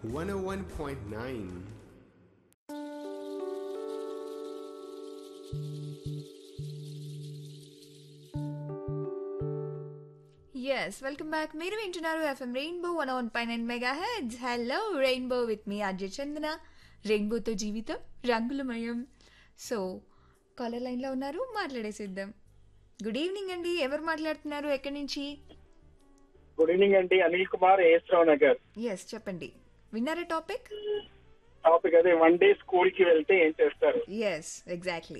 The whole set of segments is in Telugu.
101.9. ఎస్ వెల్కమ్ బ్యాక్ మీరు వింటున్నారు ఎఫ్ఎం రెయిన్బో వన్ వన్ పై nine megahertz hello rainbow with మీ అజయ్ చందన రెయిన్బోతో జీవితం రంగులమయం సో కాలర్ లైన్లో ఉన్నారు మాట్లాడేసిద్దాం గుడ్ ఈవినింగ్ అండి ఎవరు మాట్లాడుతున్నారు ఎక్కడి నుంచి గుడ్ ఈవినింగ్ అండి అనిల్ కుమార్ ఏస్రావు నగర్ ఎస్ చెప్పండి విన్నారా టాపిక్ టాపిక్ అదే వన్ డే స్కూల్ కి వెళ్తే ఏం చేస్తారు ఎస్ ఎగ్జాక్ట్లీ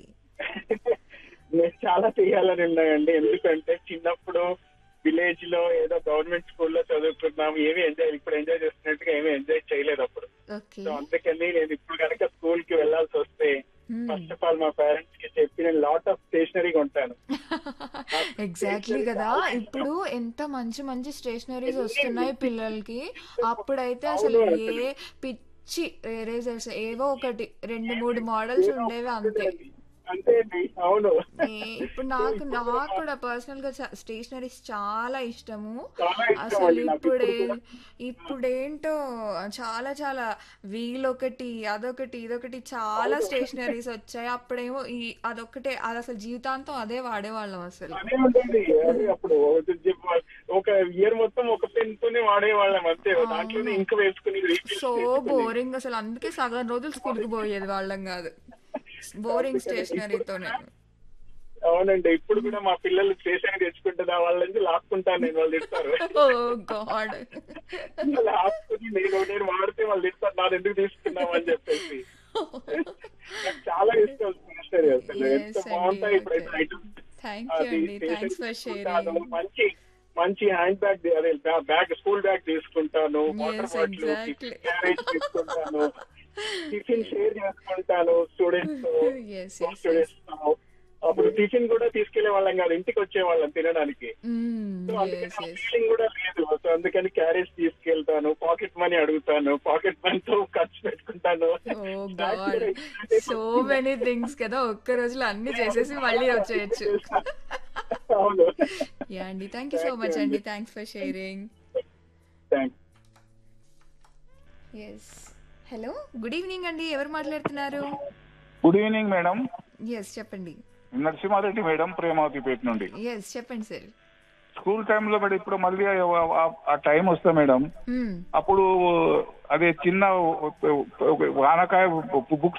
నేను చాలా చేయాలని ఉన్నాయండి ఎందుకంటే చిన్నప్పుడు విలేజ్ లో ఏదో గవర్నమెంట్ స్కూల్లో చదువుకున్నాం ఏమి ఎంజాయ్ ఇప్పుడు ఎంజాయ్ చేస్తున్నట్టుగా ఏమీ ఎంజాయ్ చేయలేదు అప్పుడు ఓకే సో అందుకని నేను ఇప్పుడు కనుక స్కూల్ కి వెళ్లాల్సి వస్తే ఫస్ట్ ఆఫ్ ఆల్ మా పేరెంట్స్ కి చెప్పి నేను లాట్ ఆఫ్ స్టేషనరీ కొంటాను ఎగ్జాక్ట్లీ కదా ఇప్పుడు ఎంత మంచి మంచి స్టేషనరీస్ వస్తున్నాయి పిల్లలకి అప్పుడైతే అసలు ఏ పిచ్చి ఎరేజర్స్ ఏవో ఒకటి రెండు మూడు మోడల్స్ ఉండేవి అంతే అంతే అండి అవును ఏ- ఇప్పుడు నాకు నాకు కూడా పర్సనల్ గా స్టేషనరీస్ చాలా ఇష్టము చాలా ఇష్టం అసలు అండి నాకు ఇప్పుడే ఇప్పుడు కూడా. ఇప్పుడేంటో చాలా చాలా వీల్ ఒకటి అదొకటి ఇదొకటి చాలా స్టేషనరీస్ వచ్చాయి అప్పుడేమో ఈ అదొకటే అది అసలు జీవితాంతం అదే వాడేవాళ్ళం అసలు అదే ఉంటుంది అదే అప్పుడు ఒక ఇయర్ మొత్తం ఒక పెన్ తోనే వాడేవాళ్ళం అంతే దాంట్లోనే ఇంక వేసుకుని refill సో చేసుకుని. బోరింగ్ అసలు అందుకే సగం రోజులు స్కూల్కి పోయేది వాళ్ళం కాదు బోరింగ్ స్టేషనరీతోనే అవునండి ఇప్పుడు కూడా మా పిల్లలు స్టేషన్ తెచ్చుకుంటుందా వాళ్ళ నుంచి లాక్కుంటాను నేను వాళ్ళు తిడతారు ఓ గాడ్ లాక్కుని నేను నేను వాడితే వాళ్ళు తిడతారు నాది ఎందుకు తీసుకున్నాం అని చెప్పేసి నాకు చాలా ఇష్టం స్టేషనరీ అసలు Yes ఎంత అండి, బాగుంటాయి ఇప్పుడైతే okay. ఐటమ్స్ థ్యాంక్ యూ అది అండి థ్యాంక్స్ ఫర్ తీసుకుంటాను. షేరింగ్ మంచి మంచి హ్యాండ్ బ్యాగ్ అదే బ్యాగ్ స్కూల్ బ్యాగ్ తీసుకుంటాను water Yes, bottle exactly. Carriage తీసుకుంటాను టిఫిన్ షేర్ చేసుకుంటాను students Yes, yes, yes. Students అప్పుడు టిఫిన్ కూడా తీసుకెళ్లే వాళ్ళం కాదు ఇంటికి వచ్చే వాళ్ళం తినడానికి సో అందుకని ఎస్ ఆ ఎస్ ఫీలింగ్ కూడా లేదు సో అందుకని క్యారేజ్ తీసుకెళ్తాను పాకెట్ మనీ అడుగుతాను పాకెట్ మనీతో ఖర్చు పెట్టుకుంటాను oh god so many things కదా ఒక్క రోజులో అన్ని చేసేసి మళ్ళీ వచ్చేయచ్చు అవును యా అండి thank you so Thank you much అండి అండి. Thanks for sharing thanks yes hello good evening అండి ఎవరు మాట్లాడుతున్నారు గుడ్ ఈవినింగ్ మేడం ఎస్ చెప్పండి నరసింహారెడ్డి మేడం ప్రేమావతిపేట నుండి ఎస్ చెప్పండి సార్ స్కూల్ టైంలో మేడం ఇప్పుడు మళ్ళీ ఆ- ఆ- ఆ టైం వస్తా మేడం అప్పుడు అదే చిన్న వానకాయ బుక్స్